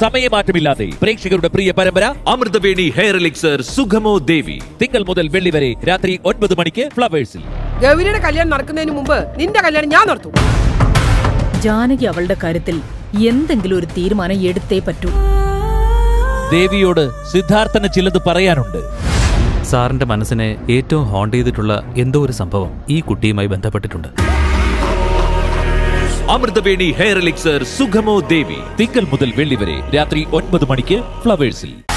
സമയമാറ്റമില്ലാതെ പ്രേക്ഷകരുടെ പ്രിയ പരമ്പര അമൃതവേണി ഹെയർ എലിക്സർ സുഖമോ ദേവി തിങ്കൾ മുതൽ വെള്ളി വരെ രാത്രി ഒൻപത് മണിക്ക് ഫ്ലവേഴ്സിൽ ഗൗരിയുടെ കല്യാണം നടക്കുന്നതിന് മുമ്പ് നിന്റെ കല്യാണം ഞാൻ നടത്തും ജാനകി അവളുടെ കാര്യത്തിൽ എന്തെങ്കിലും ഒരു തീരുമാനം എടുത്തേ പറ്റൂ ദേവിയോട് സിദ്ധാർത്ഥന് ചിലത് പറയാനുണ്ട് സാറിന്റെ മനസ്സിനെ ഏറ്റവും ഹോണ്ട് ചെയ്തിട്ടുള്ള എന്തോ ഒരു സംഭവം ഈ കുട്ടിയുമായി ബന്ധപ്പെട്ടിട്ടുണ്ട് അമൃതവേണി ഹെയർ എലിക്സർ സുഖമോ ദേവി തിങ്കൾ മുതൽ വെള്ളി വരെ രാത്രി ഒൻപത് മണിക്ക് ഫ്ലവേഴ്സിൽ